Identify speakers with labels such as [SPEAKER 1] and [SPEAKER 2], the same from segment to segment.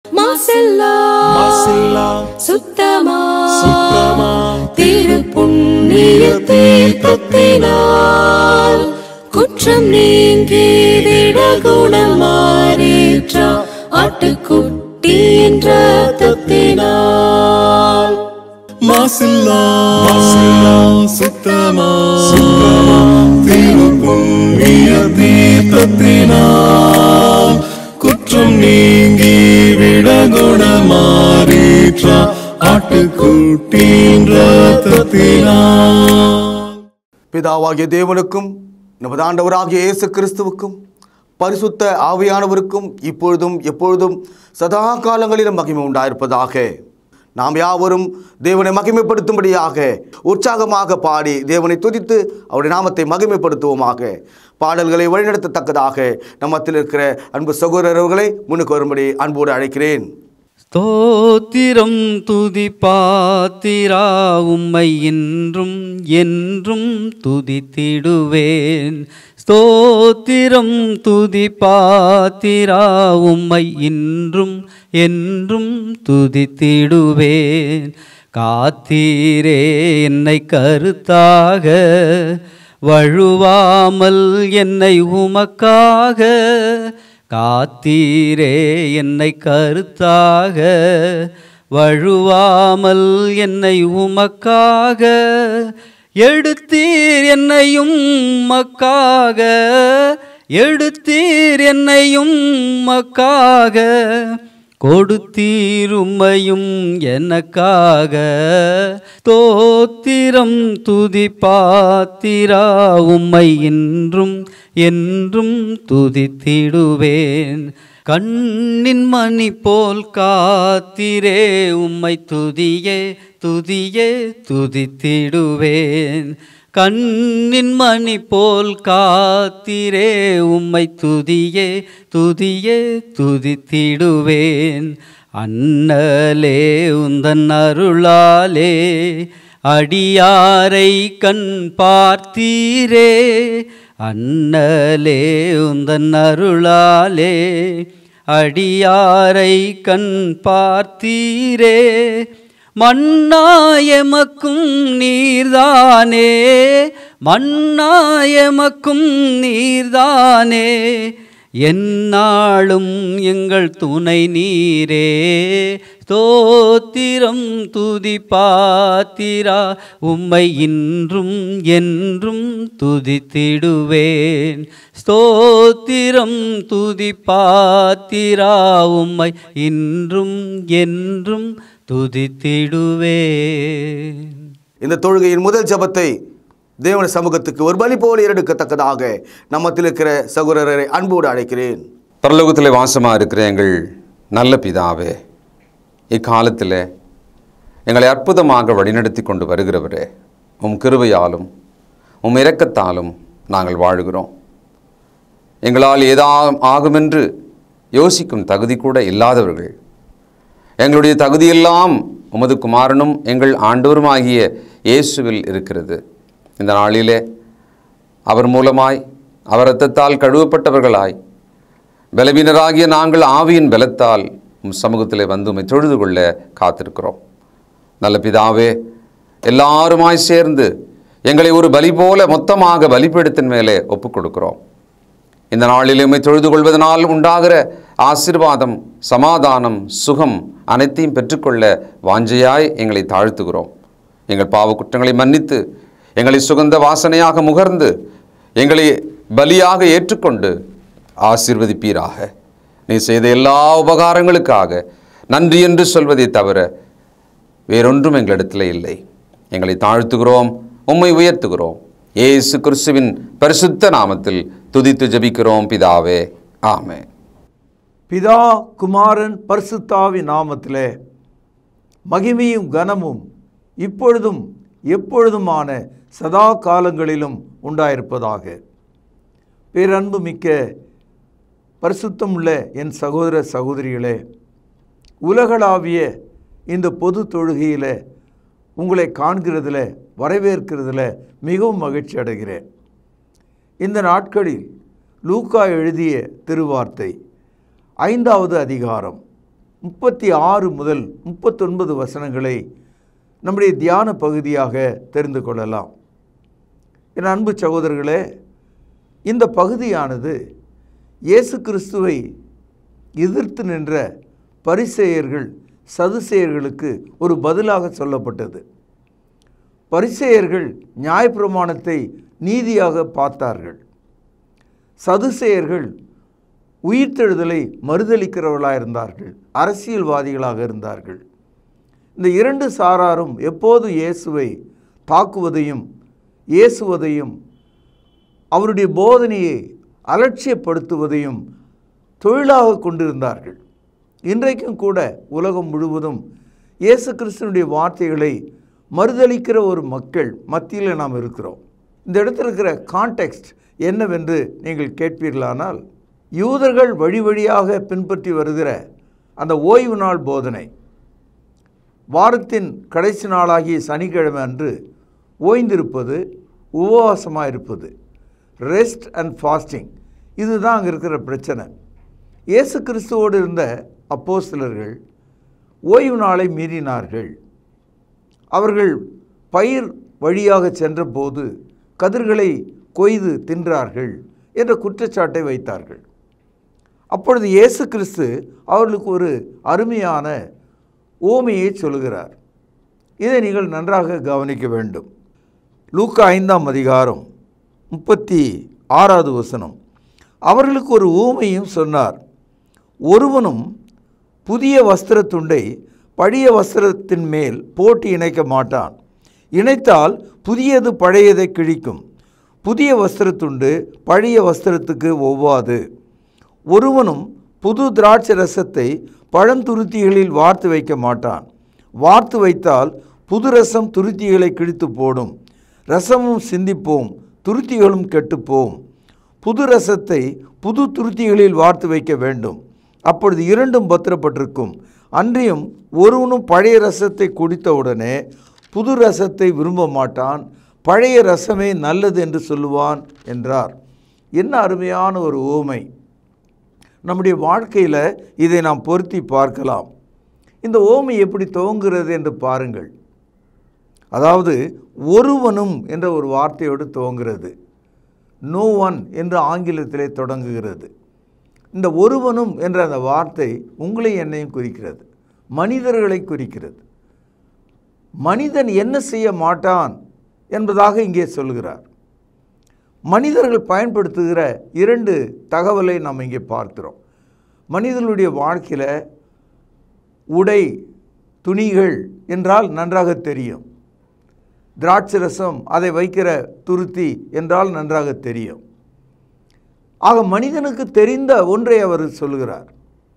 [SPEAKER 1] மாசெல்லா
[SPEAKER 2] மாசில்லா
[SPEAKER 1] சுத்தமா
[SPEAKER 2] சுத்தமா
[SPEAKER 1] திரு புண்ணிய தீர்த்தத்தினால் குற்றம் நீங்கி விடகுணம் மாறேற்ற ஆட்டுக்குட்டி என்ற தத்தினால்
[SPEAKER 2] மாசில்லா மாசில்லா சுத்தமா சுத்தமா தீவுக்குரிய தீர்த்தத்தினால் குற்றம் நீங்கி விடகுண மாறீற்ற ஆட்டுக்குட்டின் ரத்தத்தினால்
[SPEAKER 3] பிதாவாகிய தேவனுக்கும் நமது ஆண்டவராகிய இயேசு கிறிஸ்துவுக்கும் பரிசுத்த ஆவியானவருக்கும் இப்பொழுதும் எப்பொழுதும் சதா காலங்களிலும் மகிமை உண்டாயிருப்பதாக நாம் யாவரும் தேவனை மகிமைப்படுத்தும்படியாக உற்சாகமாக பாடி தேவனை துதித்து அவருடைய நாமத்தை மகிமைப்படுத்துவோமாக பாடல்களை வழிநடத்தத்தக்கதாக நம்மத்தில் இருக்கிற அன்பு சகோதரர்களை முன்னுக்கு வரும்படி அன்போடு அழைக்கிறேன்
[SPEAKER 4] ஸ்தோத்திரம் துதி பாத்திரா உம்மை என்றும் என்றும் துதித்திடுவேன் ஸ்தோத்திரம் துதி பாத்திரா உம்மை இன்றும் என்றும் துதித்திடுவேன் காத்தீரே என்னை கருத்தாக வழுவாமல் என்னை உமக்காக காத்தீரே என்னை கருத்தாக வழுவாமல் என்னை உமக்காக எடுத்தீர் என்னையும் மக்காக எடுத்தீர் என்னையும் மக்காக கொடுத்தீர் உம்மையும் எனக்காக தோத்திரம் துதி பாத்திரா உம்மை இன்றும் என்றும் துதித்திடுவேன் கண்ணின் மணி போல் காத்திரே உம்மை துதியே துதியே துதித்திடுவேன் கண்ணின் மணி போல் காத்திரே உம்மை துதியே துதியே துதித்திடுவேன் அண்ணலே உந்தன் அருளாலே அடியாரை கண் பார்த்தீரே அண்ணலே உந்தன் அருளாலே அடியாரை கண் பார்த்தீரே மண்ணாயமக்கும் நீர்தானே மண்ணாயமக்கும் நீர்தானே என்னாலும் எங்கள் துணை நீரே ஸ்தோத்திரம் துதி பாத்திரா உம்மை இன்றும் என்றும் துதித்திடுவேன் ஸ்தோத்திரம் துதி பாத்திரா உம்மை இன்றும் என்றும் துதித்திடுவேன்
[SPEAKER 3] இந்த தொழுகையின் முதல் ஜெபத்தை தேவன சமூகத்துக்கு ஒரு பலி போல எடுக்கத்தக்கதாக நம்மத்தில் இருக்கிற சகோதரரை அன்போடு அழைக்கிறேன்
[SPEAKER 5] பரலோகத்தில் வாசமாக இருக்கிற எங்கள் நல்ல பிதாவே இக்காலத்தில் எங்களை அற்புதமாக வழிநடத்தி கொண்டு வருகிறவரே உம் கிருபையாலும் உம் இரக்கத்தாலும் நாங்கள் வாழுகிறோம் எங்களால் ஏதா ஆகுமென்று யோசிக்கும் தகுதி கூட இல்லாதவர்கள் எங்களுடைய தகுதியெல்லாம் உமது குமாரனும் எங்கள் ஆண்டவருமாகிய இயேசுவில் இருக்கிறது இந்த நாளிலே அவர் மூலமாய் அவர் இரத்தத்தால் கழுவப்பட்டவர்களாய் பலவீனராகிய நாங்கள் ஆவியின் பலத்தால் உம் சமூகத்திலே வந்து உம்மை தொழுது கொள்ள காத்திருக்கிறோம் நல்ல பிதாவே எல்லாருமாய் சேர்ந்து எங்களை ஒரு பலி போல மொத்தமாக பலிபீடத்தின் மேலே ஒப்புக் கொடுக்கிறோம் இந்த நாளில் உம்மை தொழுது கொள்வதனால் உண்டாகிற ஆசீர்வாதம் சமாதானம் சுகம் அனைத்தையும் பெற்றுக்கொள்ள வாஞ்சையாய் எங்களை தாழ்த்துகிறோம் எங்கள் பாவ குற்றங்களை மன்னித்து எங்களை சுகந்த வாசனையாக முகர்ந்து எங்களை பலியாக ஏற்றுக்கொண்டு ஆசீர்வதிப்பீராக நீ செய்த எல்லா உபகாரங்களுக்காக நன்றி என்று சொல்வதை தவிர வேறொன்றும் எங்களிடத்தில் இல்லை எங்களை தாழ்த்துகிறோம் உம்மை உயர்த்துகிறோம் இயேசு கிறிஸ்துவின் பரிசுத்த நாமத்தில் துதித்து ஜெபிக்கிறோம் பிதாவே ஆமென்
[SPEAKER 6] பிதா குமாரன் பரிசுத்தாவி நாமத்திலே மகிமையும் கனமும் இப்பொழுதும் எப்பொழுதுமான சதா காலங்களிலும் உண்டாயிருப்பதாக பேரன்பு மிக்க பரிசுத்தமுள்ள என் சகோதர சகோதரிகளே உலகளாவிய இந்த பொது தொழுகையில் உங்களை காண்கிறதுல வரவேற்கிறதுல மிகவும் மகிழ்ச்சி அடைகிறேன் இந்த நாட்களில் லூக்கா எழுதிய திருவார்த்தை ஐந்தாவது அதிகாரம் முப்பத்தி ஆறு முதல் முப்பத்தொன்பது வசனங்களை நம்முடைய தியான பகுதியாக தெரிந்து கொள்ளலாம் என் அன்பு சகோதரர்களே இந்த பகுதியானது இயேசு கிறிஸ்துவை எதிர்த்து நின்ற பரிசேயர்கள் சதுசேயர்களுக்கு ஒரு பதிலாக சொல்லப்பட்டது பரிசேயர்கள் நியாயப்பிரமாணத்தை நீதியாக பார்த்தார்கள் சதுசேயர்கள் உயிர்த்தெழுதலை மறுதளிக்கிறவர்களாக இருந்தார்கள் அரசியல்வாதிகளாக இருந்தார்கள் இந்த இரண்டு சாராரும் எப்போது இயேசுவை தாக்குவதையும் ஏசுவதையும் அவருடைய போதனையை அலட்சியப்படுத்துவதையும் தொழிலாக கொண்டிருந்தார்கள் இன்றைக்கும் கூட உலகம் முழுவதும் இயேசு கிறிஸ்தனுடைய வார்த்தைகளை மறுதளிக்கிற ஒரு மக்கள் மத்தியில் நாம் இருக்கிறோம் இந்த இடத்துல இருக்கிற கான்டெக்ஸ்ட் என்னவென்று நீங்கள் கேட்பீர்களானால் யூதர்கள் வழி வழியாக பின்பற்றி வருகிற அந்த ஓய்வு நாள் போதனை வாரத்தின் கடைசி நாளாகிய சனிக்கிழமை அன்று ஓய்ந்திருப்பது உபவாசமாக இருப்பது ரெஸ்ட் அண்ட் ஃபாஸ்டிங் இதுதான் அங்கே இருக்கிற பிரச்சனை இயேசு கிறிஸ்துவோடு இருந்த அப்போஸ்தலர்கள் ஓய்வு நாளை மீறினார்கள் அவர்கள் பயிர் வழியாக சென்றபோது கதிர்களை கொய்து தின்றார்கள் என்ற குற்றச்சாட்டை வைத்தார்கள் அப்பொழுது இயேசு கிறிஸ்து அவர்களுக்கு ஒரு அருமையான ஓமையை சொல்கிறார் இதை நீங்கள் நன்றாக கவனிக்க வேண்டும் லூக்கா ஐந்தாம் அதிகாரம் முப்பத்தி ஆறாவது வசனம் அவர்களுக்கு ஒரு ஊமையும் சொன்னார் ஒருவனும் புதிய வஸ்திரத்துண்டை பழைய வஸ்திரத்தின் மேல் போட்டு இணைக்க மாட்டான் இணைத்தால் புதியது பழையதை கிழிக்கும் புதிய வஸ்திரத்துண்டு பழைய வஸ்திரத்துக்கு ஒவ்வாது ஒருவனும் புது திராட்சை ரசத்தை பழந்துருத்திகளில் வார்த்து வைக்க மாட்டான் வார்த்து வைத்தால் புது ரசம் துருத்திகளை கிழித்து போடும் ரசமும் சிந்திப்போம் துருத்திகளும் கெட்டுப்போம் புது ரசத்தை புது துருத்திகளில் வார்த்து வைக்க வேண்டும் அப்பொழுது இரண்டும் பத்திரப்பட்டிருக்கும் அன்றியும் ஒருவனும் பழைய ரசத்தை குடித்தவுடனே புது ரசத்தை விரும்ப மாட்டான் பழைய ரசமே நல்லது என்று சொல்லுவான் என்றார் என்ன அருமையான ஒரு ஓமை நம்முடைய வாழ்க்கையில் இதை நாம் பொருத்தி பார்க்கலாம் இந்த ஓமை எப்படி துவங்குகிறது என்று பாருங்கள் அதாவது ஒருவனும் என்ற ஒரு வார்த்தையோடு துவங்குகிறது நோ ஒன் என்று ஆங்கிலத்திலே தொடங்குகிறது இந்த ஒருவனும் என்ற அந்த வார்த்தை உங்களை என்னையும் குறிக்கிறது மனிதர்களை குறிக்கிறது மனிதன் என்ன செய்ய மாட்டான் என்பதாக இங்கே சொல்கிறார் மனிதர்கள் பயன்படுத்துகிற இரண்டு தகவலை நாம் இங்கே பார்க்கிறோம் மனிதர்களுடைய வாழ்க்கையில் உடை துணிகள் என்றால் நன்றாக தெரியும் திராட்சை ரசம் அதை வைக்கிற துருத்தி என்றால் நன்றாக தெரியும் ஆக மனிதனுக்கு தெரிந்த ஒன்றை அவர் சொல்கிறார்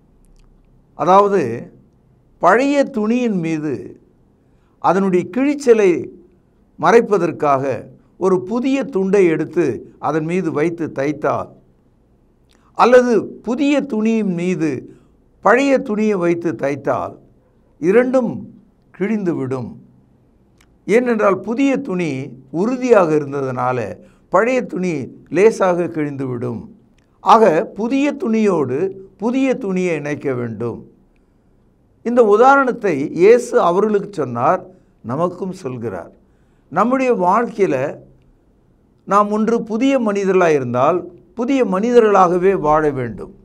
[SPEAKER 6] அதாவது பழைய துணியின் மீது அதனுடைய கிழிச்சலை மறைப்பதற்காக ஒரு புதிய துண்டை எடுத்து அதன் மீது வைத்து தைத்தால் அல்லது புதிய துணியின் மீது பழைய துணியை வைத்து தைத்தால் இரண்டும் கிழிந்துவிடும் ஏனென்றால் புதிய துணி உறுதியாக இருந்ததனால பழைய துணி லேசாக கிழிந்துவிடும் ஆக புதிய துணியோடு புதிய துணியை இணைக்க வேண்டும் இந்த உதாரணத்தை இயேசு அவர்களுக்கு சொன்னார் நமக்கும் சொல்கிறார் நம்முடைய வாழ்க்கையில் நாம் ஒன்று புதிய மனிதர்களாக இருந்தால் புதிய மனிதர்களாகவே வாழ வேண்டும்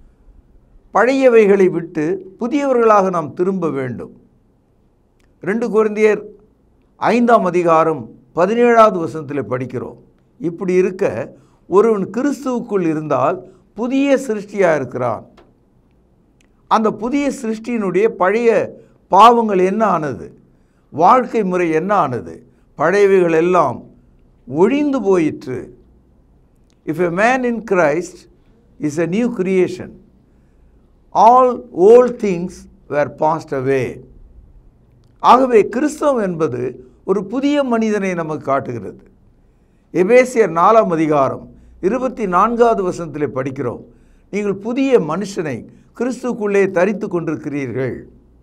[SPEAKER 6] பழையவைகளை விட்டு புதியவர்களாக நாம் திரும்ப வேண்டும் ரெண்டு குழந்தையர் ஐந்தாம் அதிகாரம் பதினேழாவது வசனத்தில் படிக்கிறோம் இப்படி இருக்க ஒருவன் கிறிஸ்துவுக்குள் இருந்தால் புதிய சிருஷ்டியாக இருக்கிறான் அந்த புதிய சிருஷ்டியினுடைய பழைய பாவங்கள் என்ன ஆனது வாழ்க்கை முறை என்ன ஆனது பழையவைகள் எல்லாம் ஒழிந்து போயிற்று if a man in Christ is a new creation all old things were passed away ஆகவே கிறிஸ்தவம் என்பது ஒரு புதிய மனிதனை நமக்கு காட்டுகிறது எபேசியர் நாலாம் அதிகாரம் இருபத்தி நான்காவது வசனத்தில் படிக்கிறோம் நீங்கள் புதிய மனுஷனை கிறிஸ்துக்குள்ளே தரித்து கொண்டிருக்கிறீர்கள்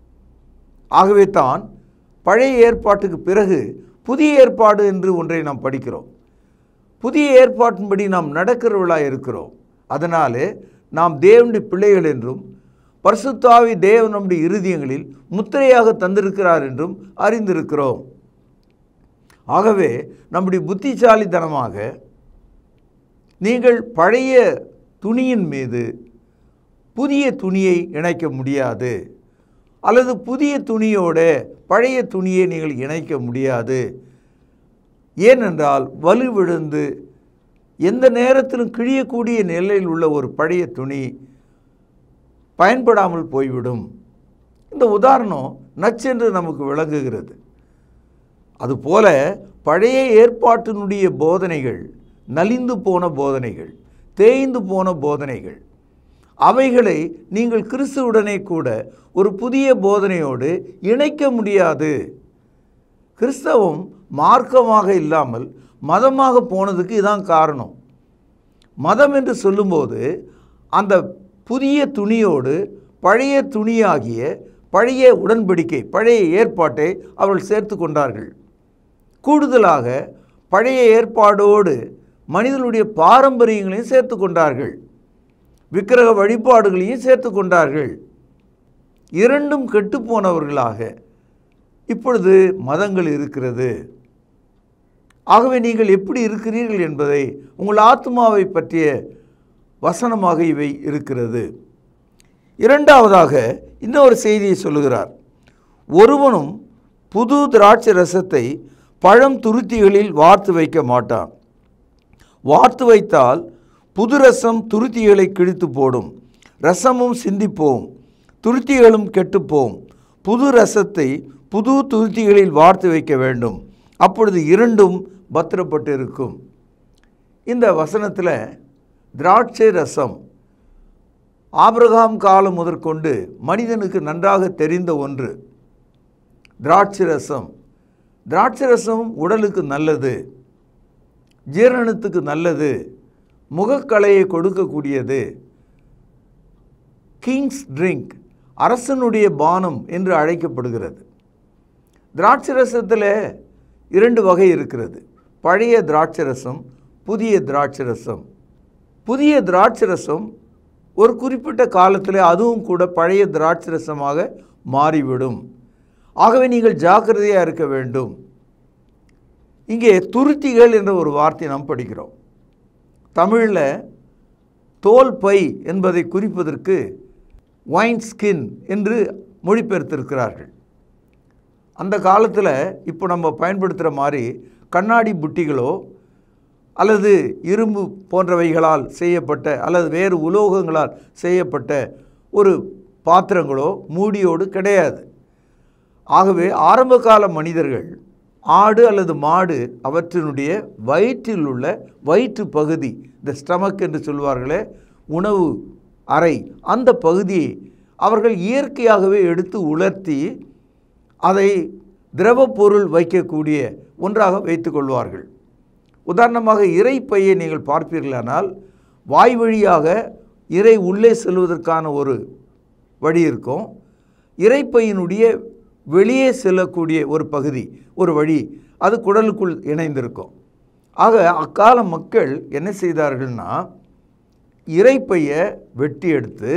[SPEAKER 6] ஆகவே தான் பழைய ஏற்பாட்டுக்கு பிறகு புதிய ஏற்பாடு என்று ஒன்றை நாம் படிக்கிறோம் புதிய ஏற்பாட்டின்படி நாம் நடக்கிறவர்களாக இருக்கிறோம் அதனாலே நாம் தேவனுடைய பிள்ளைகள் என்றும் பரிசுத்தாவி தேவன் நம்முடைய இருதயங்களில் முத்திரையாக தந்திருக்கிறார் என்றும் அறிந்திருக்கிறோம் ஆகவே நம்முடைய புத்திசாலித்தனமாக நீங்கள் பழைய துணியின் மீது புதிய துணியை இணைக்க முடியாது அல்லது புதிய துணியோட பழைய துணியை நீங்கள் இணைக்க முடியாது ஏனென்றால் வலுவிழுந்து எந்த நேரத்திலும் கிழியக்கூடிய நிலையில் உள்ள ஒரு பழைய துணி பயன்படாமல் போய்விடும் இந்த உதாரணம் நச்சென்று நமக்கு விளங்குகிறது அதுபோல பழைய ஏற்பாட்டினுடைய போதனைகள் நலிந்து போன போதனைகள் தேய்ந்து போன போதனைகள் அவைகளை நீங்கள் கிறிஸ்துவுடனே கூட ஒரு புதிய போதனையோடு இணைக்க முடியாது கிறிஸ்தவம் மார்க்கமாக இல்லாமல் மதமாக போனதுக்கு இதான் காரணம் மதம் என்று சொல்லும்போது அந்த புதிய துணியோடு பழைய துணியாகிய பழைய உடன்படிக்கை பழைய ஏற்பாட்டை அவர்கள் சேர்த்து கொண்டார்கள் கூடுதலாக பழைய ஏற்பாடோடு மனிதனுடைய பாரம்பரியங்களையும் சேர்த்து கொண்டார்கள் விக்கிரக வழிபாடுகளையும் சேர்த்து கொண்டார்கள் இரண்டும் கெட்டுப்போனவர்களாக இப்பொழுது மதங்கள் இருக்கிறது ஆகவே நீங்கள் எப்படி இருக்கிறீர்கள் என்பதை உங்கள் ஆத்மாவை பற்றிய வசனமாக இவை இருக்கிறது இரண்டாவதாக இன்னொரு செய்தியை சொல்லுகிறார் ஒருவனும் புது திராட்சை ரசத்தை பழம் துருத்திகளில் வார்த்து வைக்க மாட்டான் வார்த்து வைத்தால் புது ரசம் துருத்திகளை கிழித்து போடும் ரசமும் சிந்திப்போம் துருத்திகளும் கெட்டுப்போம் புது ரசத்தை புது துருத்திகளில் வார்த்து வைக்க வேண்டும் அப்பொழுது இரண்டும் பத்திரப்பட்டு இருக்கும் இந்த வசனத்தில் திராட்சை ரசம் ஆபிரகாம் காலம் முதற்கொண்டு மனிதனுக்கு நன்றாக தெரிந்த ஒன்று திராட்சை ரசம் திராட்சை ரசம் உடலுக்கு நல்லது ஜீரணத்துக்கு நல்லது முகக்கலையை கொடுக்கக்கூடியது கிங்ஸ் ட்ரிங்க் அரசனுடைய பானம் என்று அழைக்கப்படுகிறது திராட்சை ரசத்தில் இரண்டு வகை இருக்கிறது பழைய திராட்சை ரசம் புதிய திராட்சை ரசம் புதிய திராட்சை ரசம் ஒரு குறிப்பிட்ட காலத்தில் அதுவும் கூட பழைய திராட்சை ரசமாக மாறிவிடும் ஆகவே நீங்கள் ஜாக்கிரதையாக இருக்க வேண்டும் இங்கே துருத்திகள் என்ற ஒரு வார்த்தை நாம் படிக்கிறோம் தமிழில் தோல் பை என்பதை குறிப்பதற்கு ஒயின் ஸ்கின் என்று மொழிபெயர்த்திருக்கிறார்கள் அந்த காலத்தில் இப்போ நம்ம பயன்படுத்துகிற மாதிரி கண்ணாடி புட்டிகளோ அல்லது இரும்பு போன்றவைகளால் செய்யப்பட்ட அல்லது வேறு உலோகங்களால் செய்யப்பட்ட ஒரு பாத்திரங்களோ மூடியோடு கிடையாது ஆகவே ஆரம்பகால மனிதர்கள் ஆடு அல்லது மாடு அவற்றினுடைய வயிற்றில் உள்ள வயிற்று பகுதி இந்த ஸ்டமக் என்று சொல்வார்களே உணவு அறை அந்த பகுதியை அவர்கள் இயற்கையாகவே எடுத்து உலர்த்தி அதை திரவ பொருள் வைக்கக்கூடிய ஒன்றாக வைத்துக்கொள்வார்கள் உதாரணமாக இறைப்பையை நீங்கள் பார்ப்பீர்களானால் வாய் வழியாக இறை உள்ளே செல்வதற்கான ஒரு வழி இருக்கும் இறைப்பையினுடைய வெளியே செல்லக்கூடிய ஒரு பகுதி ஒரு வழி அது குடலுக்குள் இணைந்திருக்கும் ஆக அக்கால மக்கள் என்ன செய்தார்கள்னா இறைப்பையை வெட்டி எடுத்து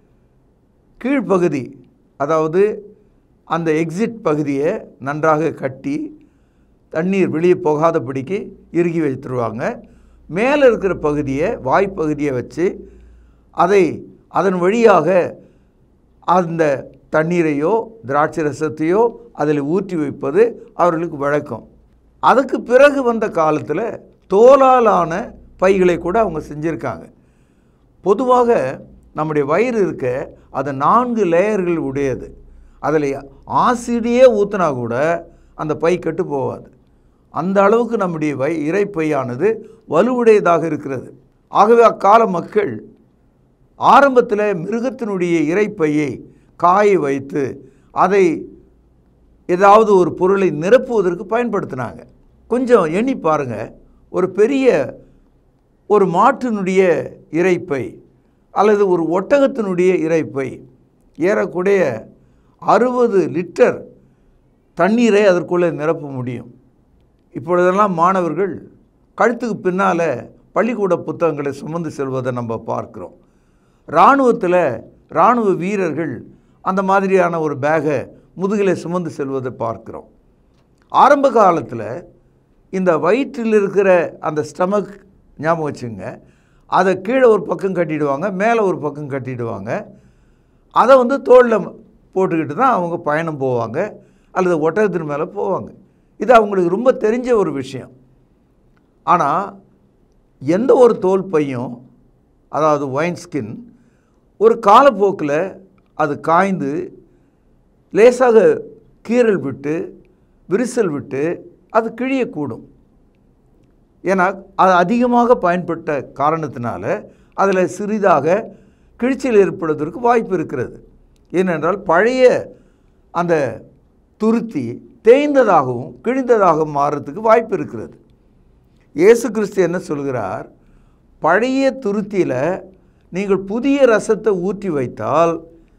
[SPEAKER 6] கீழ்ப்பகுதி அதாவது அந்த எக்ஸிட் பகுதியை நன்றாக கட்டி தண்ணீர் வெளியே போகாதபடிக்கு இறுகி வைத்துருவாங்க மேலே இருக்கிற பகுதியை வாய்ப்பகுதியை வச்சு அதை அதன் வழியாக அந்த தண்ணீரையோ திராட்சை ரசத்தையோ அதில் ஊற்றி வைப்பது அவர்களுக்கு வழக்கம் அதுக்கு பிறகு வந்த காலத்தில் தோலாலான பைகளை கூட அவங்க செஞ்சுருக்காங்க பொதுவாக நம்முடைய வயிறு இருக்க அது நான்கு லேயர்கள் உடையது அதில் ஆசிடியே ஊற்றினா கூட அந்த பை கெட்டு போகாது அந்த அளவுக்கு நம்முடைய வை இறைப்பையானது வலுவுடையதாக இருக்கிறது ஆகவே அக்கால மக்கள் ஆரம்பத்தில் மிருகத்தினுடைய இறைப்பையை காய வைத்து அதை ஏதாவது ஒரு பொருளை நிரப்புவதற்கு பயன்படுத்தினாங்க கொஞ்சம் எண்ணி பாருங்க ஒரு பெரிய ஒரு மாட்டினுடைய இறைப்பை அல்லது ஒரு ஒட்டகத்தினுடைய இறைப்பை ஏறக்குறைய அறுபது லிட்டர் தண்ணீரை அதற்குள்ளே நிரப்ப முடியும் இப்பொழுதெல்லாம் மாணவர்கள் கழுத்துக்கு பின்னால் பள்ளிக்கூட புத்தகங்களை சுமந்து செல்வதை நம்ம பார்க்கிறோம் இராணுவத்தில் இராணுவ வீரர்கள் அந்த மாதிரியான ஒரு பேகை முதுகிலே சுமந்து செல்வதை பார்க்கிறோம் ஆரம்ப காலத்தில் இந்த வயிற்றில் இருக்கிற அந்த ஸ்டமக் ஞாபகம் வச்சுங்க அதை கீழே ஒரு பக்கம் கட்டிடுவாங்க மேலே ஒரு பக்கம் கட்டிடுவாங்க அதை வந்து தோளில் போட்டுக்கிட்டு தான் அவங்க பயணம் போவாங்க அல்லது ஒட்டகத்தின் மேலே போவாங்க இது அவங்களுக்கு ரொம்ப தெரிஞ்ச ஒரு விஷயம் ஆனால் எந்த ஒரு தோல் பையும் அதாவது ஒயின் ஸ்கின் ஒரு காலப்போக்கில் அது காய்ந்து லேசாக கீறல் விட்டு விரிசல் விட்டு அது கிழியக்கூடும் ஏன்னா அது அதிகமாக பயன்பட்ட காரணத்தினால அதில் சிறிதாக கிழிச்சல் ஏற்படுவதற்கு வாய்ப்பு இருக்கிறது ஏனென்றால் பழைய அந்த துருத்தி தேய்ந்ததாகவும் கிழிந்ததாகவும் மாறுறதுக்கு வாய்ப்பு இருக்கிறது இயேசு கிறிஸ்து என்ன சொல்கிறார் பழைய துருத்தியில் நீங்கள் புதிய ரசத்தை ஊற்றி வைத்தால்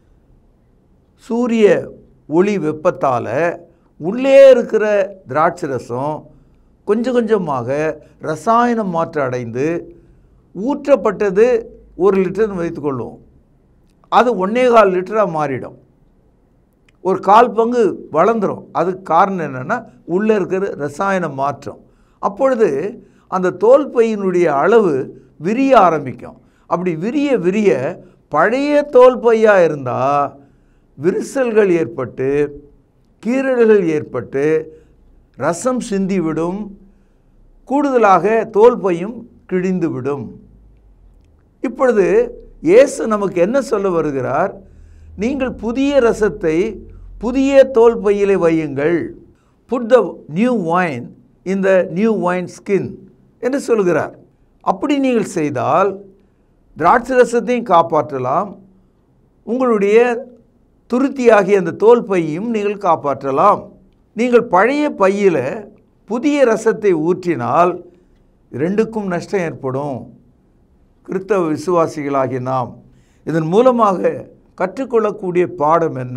[SPEAKER 6] சூரிய ஒளி வெப்பத்தால் உள்ளே இருக்கிற திராட்சை ரசம் கொஞ்சம் கொஞ்சமாக ரசாயனம் மாற்றம் அடைந்து ஊற்றப்பட்டது ஒரு லிட்டர்னு வைத்துக்கொள்வோம் அது ஒன்றே கால் லிட்டராக மாறிடும் ஒரு கால் பங்கு வளர்ந்துடும் அதுக்கு காரணம் என்னென்னா உள்ளே இருக்கிற ரசாயன மாற்றம் அப்பொழுது அந்த தோல் பையினுடைய அளவு விரிய ஆரம்பிக்கும் அப்படி விரிய விரிய பழைய தோல் பையாக இருந்தால் விரிசல்கள் ஏற்பட்டு கீறல்கள் ஏற்பட்டு ரசம் சிந்திவிடும் கூடுதலாக தோல் பையும் கிழிந்துவிடும் இப்பொழுது இயேசு நமக்கு என்ன சொல்ல வருகிறார் நீங்கள் புதிய ரசத்தை புதிய தோல் பையிலே வையுங்கள் புட் த நியூ வைன் இந்த நியூ வைன் ஸ்கின் என்று சொல்கிறார் அப்படி நீங்கள் செய்தால் திராட்சை ரசத்தையும் காப்பாற்றலாம் உங்களுடைய துருத்தியாகிய அந்த தோல் பையும் நீங்கள் காப்பாற்றலாம் நீங்கள் பழைய பையில் புதிய ரசத்தை ஊற்றினால் ரெண்டுக்கும் நஷ்டம் ஏற்படும் கிறிஸ்தவ விசுவாசிகளாகிய நாம் இதன் மூலமாக கற்றுக்கொள்ளக்கூடிய பாடம் என்ன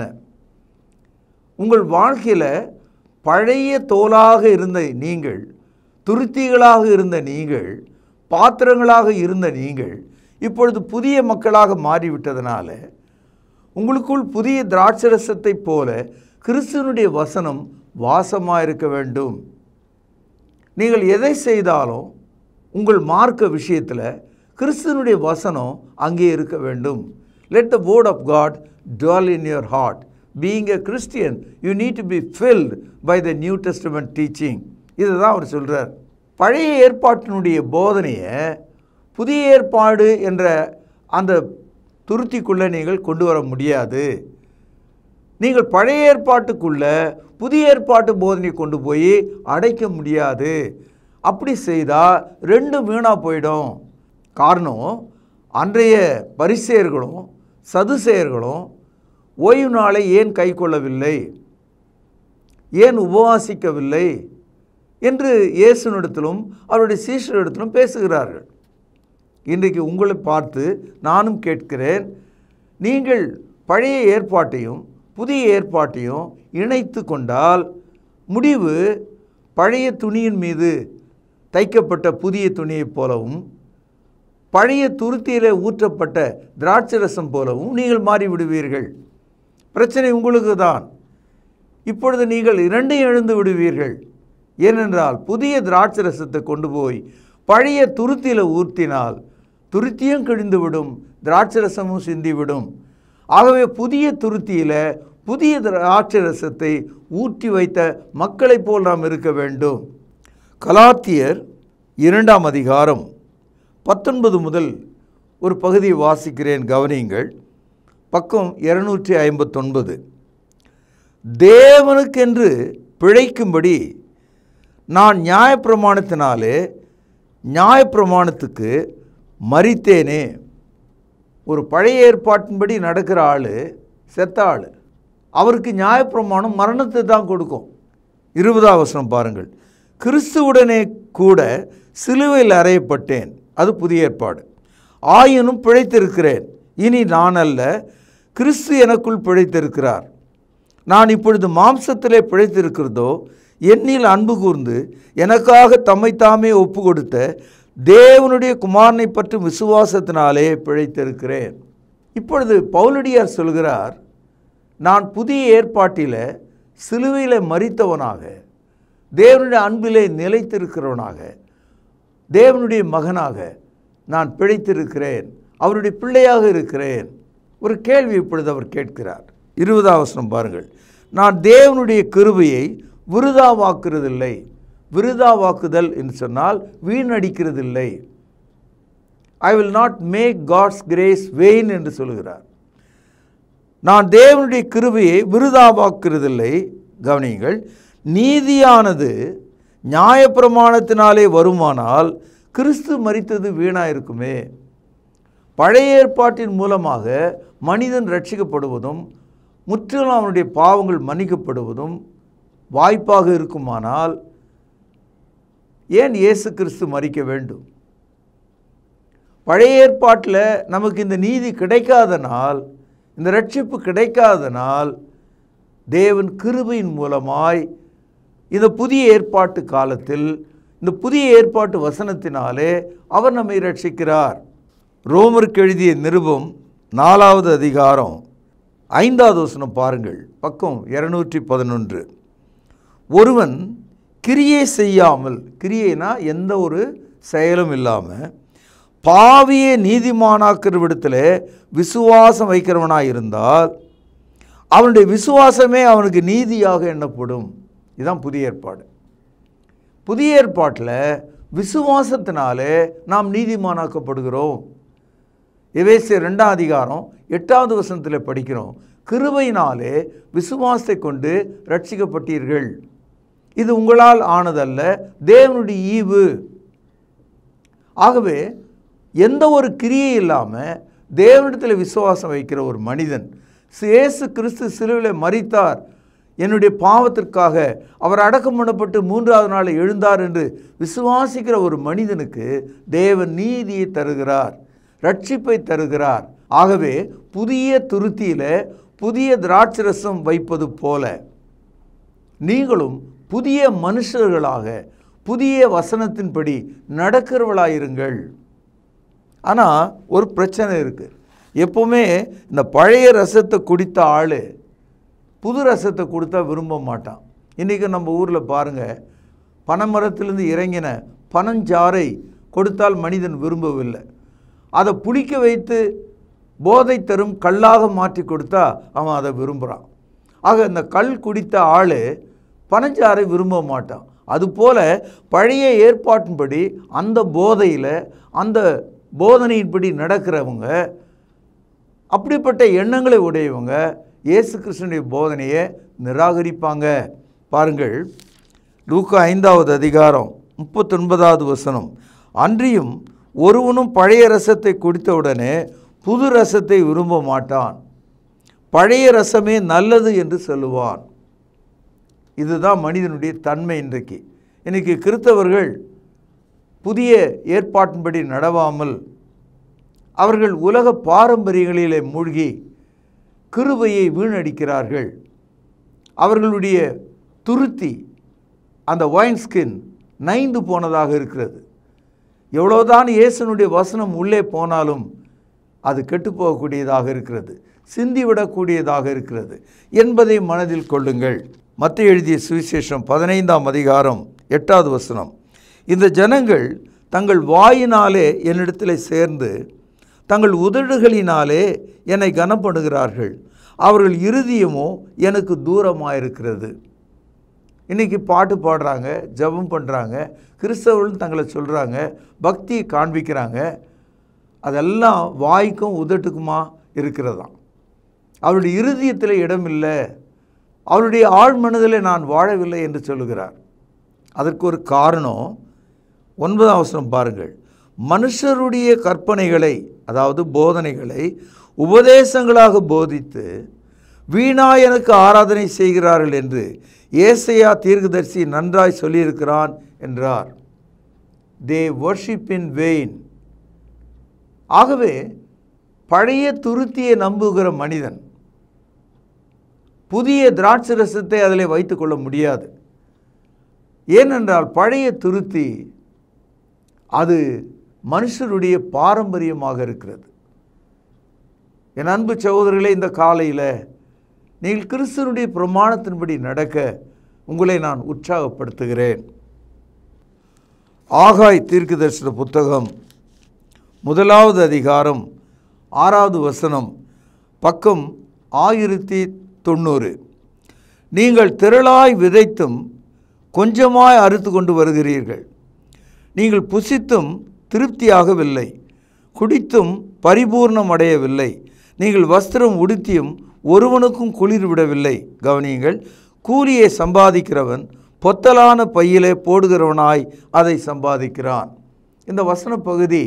[SPEAKER 6] உங்கள் வாழ்க்கையில் பழைய தோலாக இருந்த நீங்கள் துருத்திகளாக இருந்த நீங்கள் பாத்திரங்களாக இருந்த நீங்கள் இப்பொழுது புதிய மக்களாக மாறிவிட்டதனால உங்களுக்குள் புதிய திராட்சரசத்தைப் போல கிறிஸ்துவனுடைய வசனம் வாசமாக இருக்க வேண்டும் நீங்கள் எதை செய்தாலும் உங்கள் மார்க்க விஷயத்தில் கிறிஸ்துவனுடைய வசனம் அங்கே இருக்க வேண்டும் let the word of God dwell in your heart being a Christian you need to be filled by the New Testament teaching இதுதான் அவர் சொல்கிறார் பழைய ஏற்பாட்டினுடைய போதனையை புதிய ஏற்பாடு என்ற அந்த துருத்திக்குள்ளே நீங்கள் கொண்டு வர முடியாது நீங்கள் பழைய ஏற்பாட்டுக்குள்ள புதிய ஏற்பாட்டு போதனை கொண்டு போய் அடைக்க முடியாது அப்படி செய்தால் ரெண்டும் வீணாக போயிடும் காரணம் அன்றைய பரிசெயர்களும் சதுசெயர்களும் ஓய்வு நாளை ஏன் கை கொள்ளவில்லை ஏன் உபவாசிக்கவில்லை என்று இயேசுனிடத்திலும் அவருடைய சீஷரிடத்திலும் பேசுகிறார்கள் இன்றைக்கு உங்களை பார்த்து நானும் கேட்கிறேன் நீங்கள் பழைய ஏற்பாட்டையும் புதிய ஏற்பாட்டையும் இணைத்து கொண்டால் முடிவு பழைய துணியின் மீது தைக்கப்பட்ட புதிய துணியைப் போலவும் பழைய துருத்தியிலே ஊற்றப்பட்ட திராட்சை ரசம் போலவும் நீங்கள் மாறிவிடுவீர்கள் பிரச்சனை உங்களுக்கு தான் இப்பொழுது நீங்கள் இரண்டையும் எழுந்து விடுவீர்கள் ஏனென்றால் புதிய திராட்சை ரசத்தை கொண்டு போய் பழைய துருத்தியில் ஊற்றினால் துருத்தியும் கிழிந்துவிடும் திராட்சை ரசமும் சிந்திவிடும் ஆகவே புதிய துருத்தியில் புதிய திராட்சை ரசத்தை ஊற்றி வைத்த மக்களைப் போல் நாம் இருக்க வேண்டும் கலாத்தியர் இரண்டாம் அதிகாரம் பத்தொன்பது முதல் ஒரு பகுதியை வாசிக்கிறேன் கவனியுங்கள் பக்கம் இருநூற்றி ஐம்பத்தொன்பது தேவனுக்கென்று பிழைக்கும்படி நான் நியாயப்பிரமாணத்தினாலே நியாயப்பிரமாணத்துக்கு மறித்தேனே ஒரு பழைய ஏற்பாட்டின்படி நடக்கிற ஆள் செத்த ஆள் அவருக்கு நியாயப்பிரமாணம் மரணத்தை தான் கொடுக்கும் இருபதாம் வசனம் பாருங்கள் கிறிஸ்துவுடனே கூட சிலுவையில் அறையப்பட்டேன் அது புதிய ஏற்பாடு ஆயினும் பிழைத்திருக்கிறேன் இனி நான் அல்ல கிறிஸ்து எனக்குள் பிழைத்திருக்கிறார் நான் இப்பொழுது மாம்சத்திலே பிழைத்திருக்கிறதோ என்னில் அன்பு கூர்ந்து எனக்காக தம்மைத்தாமே ஒப்பு கொடுத்த தேவனுடைய குமாரனை பற்றும் விசுவாசத்தினாலே பிழைத்திருக்கிறேன் இப்பொழுது பவுலடியார் சொல்கிறார் நான் புதிய ஏற்பாட்டில் சிலுவையில் மறித்தவனாக தேவனுடைய அன்பிலே நிலைத்திருக்கிறவனாக தேவனுடைய மகனாக நான் பிழைத்திருக்கிறேன் அவருடைய பிள்ளையாக இருக்கிறேன் ஒரு கேள்வி இப்பொழுது அவர் கேட்கிறார் இருபதாம் வசனம் பாருங்கள் நான் தேவனுடைய கிருபையை விருதாவாக்குறதில்லை விருதாவாக்குதல் என்று சொன்னால் வீணடிக்கிறதில்லை I will not make God's grace vain என்று சொல்கிறார் நான் தேவனுடைய கிருபையை விருதாவாக்குறதில்லை கவனியுங்கள் நீதியானது நியாயப்பிரமாணத்தினாலே வருமானால் கிறிஸ்து மரித்தது வீணாக இருக்குமே பழைய ஏற்பாட்டின் மூலமாக மனிதன் ரட்சிக்கப்படுவதும் முற்றிலும் அவனுடைய பாவங்கள் மன்னிக்கப்படுவதும் வாய்ப்பாக இருக்குமானால் ஏன் இயேசு கிறிஸ்து மறிக்க வேண்டும் பழைய ஏற்பாட்டில் நமக்கு இந்த நீதி கிடைக்காதனால் இந்த ரட்சிப்பு கிடைக்காதனால் தேவன் கிருபையின் மூலமாய் இந்த புதிய ஏற்பாட்டு காலத்தில் இந்த புதிய ஏற்பாட்டு வசனத்தினாலே அவர் நம்மை ரட்சிக்கிறார் ரோமருக்கு எழுதிய நிருபம் நாலாவது அதிகாரம் ஐந்தாவது வசனம் பாருங்கள் பக்கம் இருநூற்றி பதினொன்று ஒருவன் கிரியை செய்யாமல் கிரியைனா எந்த ஒரு செயலும் இல்லாமல் பாவியை நீதிமானாக்கிற விடத்தில் விசுவாசம் வைக்கிறவனாக இருந்தால் அவனுடைய விசுவாசமே அவனுக்கு நீதியாக எண்ணப்படும் இதுதான் புதிய ஏற்பாடு புதிய ஏற்பாட்டில் விசுவாசத்தினாலே நாம் நீதிமானாக்கப்படுகிறோம் எவேசிய ரெண்டாம் அதிகாரம் எட்டாவது வசனத்தில் படிக்கிறோம் கிருபையினாலே விசுவாசத்தை கொண்டு ரட்சிக்கப்பட்டீர்கள் இது உங்களால் ஆனதல்ல தேவனுடைய ஈவு ஆகவே எந்த ஒரு கிரியை இல்லாமல் தேவனிடத்தில் விசுவாசம் வைக்கிற ஒரு மனிதன் இயேசு கிறிஸ்து சிலுவையில் மரித்தார் என்னுடைய பாவத்திற்காக அவர் அடக்கம் பண்ணப்பட்டு மூன்றாவது நாள் எழுந்தார் என்று விசுவாசிக்கிற ஒரு மனிதனுக்கு தேவன் நீதியை தருகிறார் ரட்சிப்பை தருகிறார் ஆகவே புதிய துருத்தியில் புதிய திராட்சரசம் வைப்பது போல நீங்களும் புதிய மனுஷர்களாக புதிய வசனத்தின்படி நடக்கிறவளாயிருங்கள் ஆனால் ஒரு பிரச்சனை இருக்குது எப்போவுமே இந்த பழைய ரசத்தை குடித்த ஆள் புது ரசத்தை கொடுத்தா விரும்ப மாட்டான் இன்றைக்கி நம்ம ஊரில் பாருங்கள் பனைமரத்திலிருந்து இறங்கின பனஞ்சாறை கொடுத்தால் மனிதன் விரும்பவில்லை அதை புளிக்க வைத்து போதை தரும் கல்லாக மாற்றி கொடுத்தா அவன் அதை விரும்புகிறான் ஆக இந்த கல் குடித்த ஆள் பனஞ்சாறை விரும்ப மாட்டான் அதுபோல பழைய ஏற்பாட்டின்படி அந்த போதையில் அந்த போதனையின்படி நடக்கிறவங்க அப்படிப்பட்ட எண்ணங்களை உடையவங்க இயேசு கிருஷ்ணனுடைய போதனையை நிராகரிப்பாங்க பாருங்கள் லூக்கா ஐந்தாவது அதிகாரம் முப்பத்தொன்பதாவது வசனம் அன்றியும் ஒருவனும் பழைய ரசத்தை குடித்தவுடனே புது ரசத்தை விரும்ப மாட்டான் பழைய ரசமே நல்லது என்று சொல்லுவான் இதுதான் மனிதனுடைய தன்மை இன்றைக்கு இன்றைக்கி கிறித்தவர்கள் புதிய ஏற்பாட்டின்படி நடவாமல் அவர்கள் உலக பாரம்பரியங்களிலே மூழ்கி கிருபையை வீணடிக்கிறார்கள் அவர்களுடைய துருத்தி அந்த ஒயின் ஸ்கின் நைந்து போனதாக இருக்கிறது எவ்வளோதான் இயேசனுடைய வசனம் உள்ளே போனாலும் அது கெட்டுப்போகக்கூடியதாக இருக்கிறது சிந்திவிடக்கூடியதாக இருக்கிறது என்பதை மனதில் கொள்ளுங்கள் மத்த எழுதிய சுவிசேஷம் பதினைந்தாம் அதிகாரம் எட்டாவது வசனம் இந்த ஜனங்கள் தங்கள் வாயினாலே என்னிடத்தில் சேர்ந்து தங்கள் உதடுகளினாலே என்னை கனப்படுகிறார்கள் அவர்கள் இருதயமோ எனக்கு தூரமாயிருக்கிறது இன்றைக்கி பாட்டு பாடுறாங்க ஜெபம் பண்ணுறாங்க கிறிஸ்தவர்கள் தங்களை சொல்கிறாங்க பக்தியை காண்பிக்கிறாங்க அதெல்லாம் வாய்க்கும் உதட்டுக்குமா இருக்கிறதாம் அவருடைய இருதயத்தில் இடமில்லை அவருடைய ஆழ் மனதில் நான் வாழவில்லை என்று சொல்லுகிறார் அதற்கு ஒரு காரணம் ஒன்பதாம் அவசரம் பாருங்கள் மனுஷருடைய கற்பனைகளை அதாவது போதனைகளை உபதேசங்களாக போதித்து வீணா எனக்கு ஆராதனை செய்கிறார்கள் என்று ஏசையா தீர்க்கதரிசி நன்றாய் சொல்லியிருக்கிறான் என்றார் தே வர்ஷிப் இன் வெயின் ஆகவே பழைய துருத்தியை நம்புகிற மனிதன் புதிய திராட்சை ரசத்தை அதில் வைத்துக்கொள்ள முடியாது ஏனென்றால் பழைய துருத்தி அது மனுஷருடைய பாரம்பரியமாக இருக்கிறது என் அன்பு சகோதரர்களே இந்த காலையில் நீங்கள் கிறிஸ்துவனுடைய பிரமாணத்தின்படி நடக்க உங்களை நான் உற்சாகப்படுத்துகிறேன் ஆகாய் தீர்க்கதரிசன புத்தகம் முதலாவது அதிகாரம் ஆறாவது வசனம் பக்கம் ஆயிரத்தி தொண்ணூறு நீங்கள் திரளாய் விதைத்தும் கொஞ்சமாய் அறுத்து கொண்டு வருகிறீர்கள் நீங்கள் புசித்தும் திருப்தியாகவில்லை குடித்தும் பரிபூர்ணம் அடையவில்லை நீங்கள் வஸ்திரம் உடுத்தியும் ஒருவனுக்கும் குளிர் விடவில்லை கவனியுங்கள் கூலியை சம்பாதிக்கிறவன் பொத்தலான பையிலே போடுகிறவனாய் அதை சம்பாதிக்கிறான் இந்த வசன பகுதி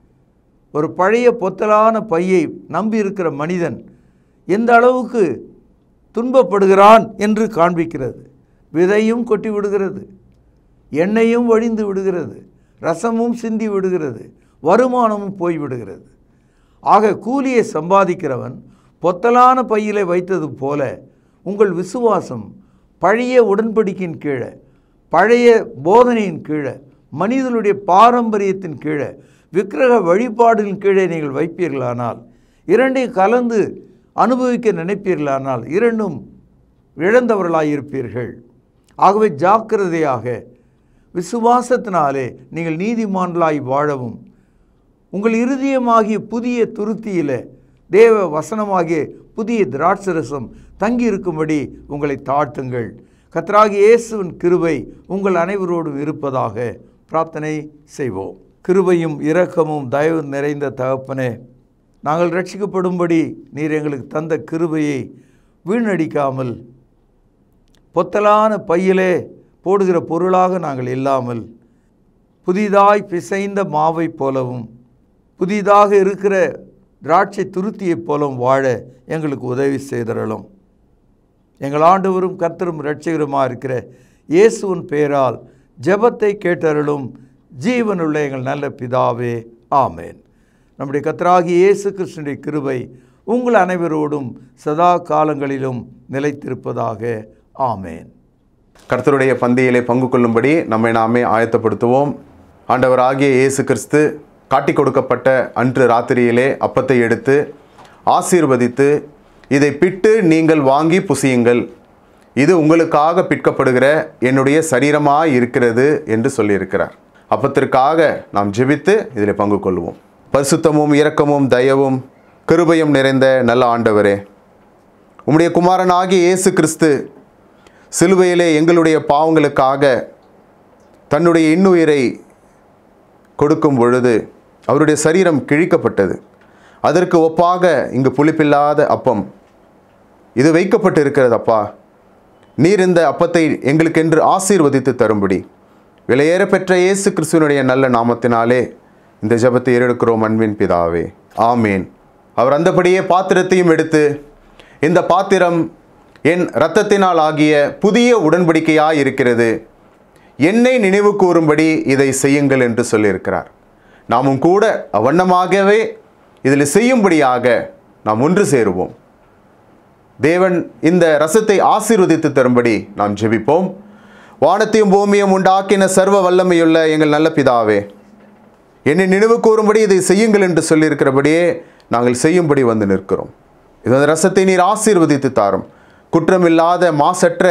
[SPEAKER 6] ஒரு பழைய பொத்தலான பையை நம்பியிருக்கிற மனிதன் எந்த அளவுக்கு துன்பப்படுகிறான் என்று காண்பிக்கிறது விதையும் கொட்டி விடுகிறது எண்ணெயும் வழிந்து விடுகிறது ரசமும் சிந்தி விடுகிறது வருமானமும் போய்விடுகிறது ஆக கூலியை சம்பாதிக்கிறவன் பொத்தலான பையிலே வைத்தது போல உங்கள் விசுவாசம் பழைய உடன்படிக்கையின் கீழே பழைய போதனையின் கீழே மனிதனுடைய பாரம்பரியத்தின் கீழே விக்கிரக வழிபாடுகளின் கீழே நீங்கள் வைப்பீர்களானால் இரண்டையும் கலந்து அனுபவிக்க நினைப்பீர்களானால் இரண்டும் இழந்தவர்களாயிருப்பீர்கள் ஆகவே ஜாக்கிரதையாக விசுவாசத்தினாலே நீங்கள் நீதிமான்களாய் வாழவும் உங்கள் இருதயமாகிய புதிய துருத்தியில தேவ வசனமாகிய புதிய திராட்சரசம் தங்கியிருக்கும்படி உங்களை தாழ்த்துங்கள் கர்த்தராகிய இயேசுவின் கிருபை உங்கள் அனைவரோடும் இருப்பதாக பிரார்த்தனை செய்வோம் கிருபையும் இரக்கமும் தயவு நிறைந்த தகப்பனே நாங்கள் ரட்சிக்கப்படும்படி நீர் எங்களுக்கு தந்த கிருபையை வீணடிக்காமல் பொத்தலான பையிலே போடுகிற பொருளாக நாங்கள் இல்லாமல் புதிதாய் பிசைந்த மாவைப் போலவும் புதிதாக இருக்கிற திராட்சை துருத்தியைப் போலவும் வாழ எங்களுக்கு உதவி செய்தரலும் எங்கள் ஆண்டவரும் கர்த்தரும் இரட்சகருமாக இருக்கிற இயேசுவின் பெயரால் ஜெபத்தை கேட்டருளும் ஜீவனுள்ள எங்கள் நல்ல பிதாவே ஆமேன் நம்முடைய கர்த்தராகிய இயேசு கிருஷ்ணனுடைய கிருபை உங்கள் அனைவரோடும் சதா காலங்களிலும் நிலைத்திருப்பதாக ஆமேன்
[SPEAKER 2] கர்த்தருடைய பந்தியிலே பங்கு கொள்ளும்படி நம்மை நாமே ஆயத்தப்படுத்துவோம் ஆண்டவராகிய இயேசு கிறிஸ்து காட்டிக் கொடுக்கப்பட்ட அன்று ராத்திரியிலே அப்பத்தை எடுத்து ஆசீர்வதித்து இதை பிட்டு நீங்கள் வாங்கி புசியுங்கள் இது உங்களுக்காக பிற்கப்படுகிற என்னுடைய சரீரமாய் இருக்கிறது என்று சொல்லியிருக்கிறார் அப்பத்திற்காக நாம் ஜெபித்து இதில் பங்கு கொள்வோம் பரிசுத்தமும் இரக்கமும் தயவும் கிருபையும் நிறைந்த நல்ல ஆண்டவரே உம்முடைய குமாரனாகிய இயேசு கிறிஸ்து சிலுவையிலே எங்களுடைய பாவங்களுக்காக தன்னுடைய இன்னுயிரை கொடுக்கும் பொழுது அவருடைய சரீரம் கிழிக்கப்பட்டது அதற்கு ஒப்பாக இங்கு புளிப்பில்லாத அப்பம் இது வைக்கப்பட்டு இருக்கிறது அப்பா நீர் இந்த அப்பத்தை எங்களுக்கென்று ஆசீர்வதித்து தரும்படி விலையேற பெற்ற இயேசு கிறிஸ்துவனுடைய நல்ல நாமத்தினாலே இந்த ஜெபத்தை ஏறெடுக்கிறோம் அன்பின் பிதாவே ஆமேன் அவர் அந்தபடியே பாத்திரத்தையும் எடுத்து இந்த பாத்திரம் என் இரத்தத்தினால் ஆகிய புதிய உடன்படிக்கையாய் இருக்கிறது என்னை நினைவு கூறும்படி இதை செய்யுங்கள் என்று சொல்லியிருக்கிறார் நாமும் கூட அவ்வண்ணமாகவே இதில் செய்யும்படியாக நாம் ஒன்று சேருவோம் தேவன் இந்த ரசத்தை ஆசீர்வதித்து தரும்படி நாம் ஜெபிப்போம் வானத்தையும் பூமியும் உண்டாக்கின சர்வ வல்லமையுள்ள எங்கள் நல்ல பிதாவே என்னை நினைவு கூறும்படி இதை செய்யுங்கள் என்று சொல்லியிருக்கிறபடியே நாங்கள் செய்யும்படி வந்து நிற்கிறோம் இது அந்த ரசத்தை நீர் ஆசீர்வதித்து தாரும் குற்றமில்லாத மாசற்ற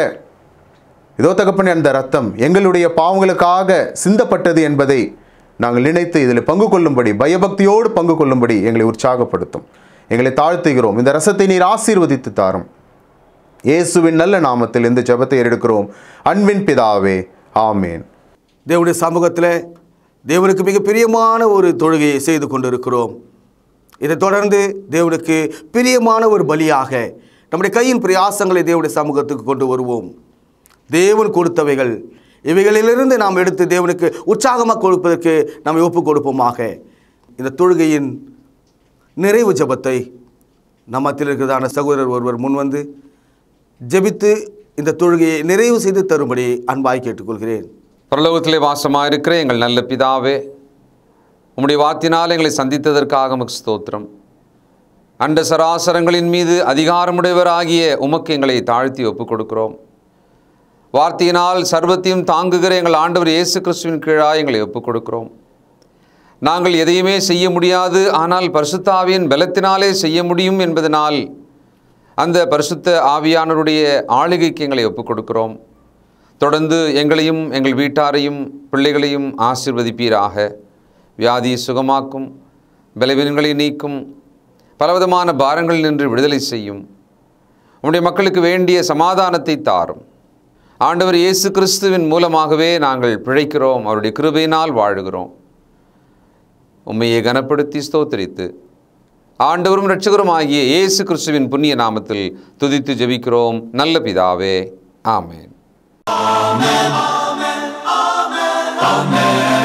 [SPEAKER 2] இதோ தகப்பனே அந்த ரத்தம் எங்களுடைய பாவங்களுக்காக சிந்தப்பட்டது என்பதை நாங்கள் நினைத்து இதில் பங்கு கொள்ளும்படி பயபக்தியோடு பங்கு கொள்ளும்படி எங்களை உற்சாகப்படுத்தும் எங்களை தாழ்த்துகிறோம் இந்த ரசத்தை நீர் ஆசீர்வதித்து தாரும் இயேசுவின் நல்ல நாமத்தில் இந்த ஜெபத்தை எடுக்கிறோம் அன்பின் பிதாவே ஆமேன்
[SPEAKER 3] தேவனுடைய சமூகத்தில் தேவனுக்கு மிக பிரியமான ஒரு தொழுகையை செய்து கொண்டிருக்கிறோம் இதைத் தொடர்ந்து தேவனுக்கு பிரியமான ஒரு பலியாக நம்முடைய கையின் பிரயாசங்களை தேவனுடைய சமூகத்துக்கு கொண்டு வருவோம் தேவன் கொடுத்தவைகள் இவைகளிலிருந்து நாம் எடுத்து தேவனுக்கு உற்சாகமாக கொடுப்பதற்கு நாம் ஒப்புக் கொடுப்போமாக இந்த தொழுகையின் நிறைவு ஜெபத்தை நம்மத்தில் இருக்கிறதான சகோதரர் ஒருவர் முன் வந்து ஜெபித்து இந்த தொழுகையை நிறைவு செய்து தரும்படி அன்பாய் கேட்டுக்கொள்கிறேன்
[SPEAKER 5] பரலோகத்திலே வாசமாக இருக்கிற எங்கள் நல்ல பிதாவே உம்முடைய வார்த்தினால் எங்களை சந்தித்ததற்காக உமக்கு ஸ்தோத்திரம் அண்ட சராசரங்களின் மீது அதிகாரமுடையவராகிய உமக்கு எங்களை தாழ்த்தி ஒப்புக் கொடுக்கிறோம் வார்த்தையினால் சர்வத்தையும் தாங்குகிற எங்கள் ஆண்டவர் இயேசு கிறிஸ்துவின் கீழாக எங்களை ஒப்புக் கொடுக்கிறோம் நாங்கள் எதையுமே செய்ய முடியாது ஆனால் பரிசுத்த ஆவியின் பலத்தினாலே செய்ய முடியும் என்பதனால் அந்த பரிசுத்த ஆவியானவருடைய ஆளுகைக்கு எங்களை ஒப்புக் கொடுக்கிறோம் தொடர்ந்து எங்களையும் எங்கள் வீட்டாரையும் பிள்ளைகளையும் ஆசிர்வதிப்பீராக வியாதியை சுகமாக்கும் பலவீனங்களை நீக்கும் பலவிதமான பாரங்கள் நின்று விடுதலை செய்யும் உம்முடைய மக்களுக்கு வேண்டிய சமாதானத்தை தாரும் ஆண்டவர் இயேசு கிறிஸ்துவின் மூலமாகவே நாங்கள் பிழைக்கிறோம் அவருடைய கிருபையினால் வாழுகிறோம் உம்மையை கனப்படுத்தி ஸ்தோத்திரித்து ஆண்டவரும் இரட்சகரும் ஆகிய இயேசு கிறிஸ்துவின் புண்ணிய நாமத்தில் துதித்து ஜெபிக்கிறோம் நல்ல பிதாவே ஆமென்
[SPEAKER 7] Amen.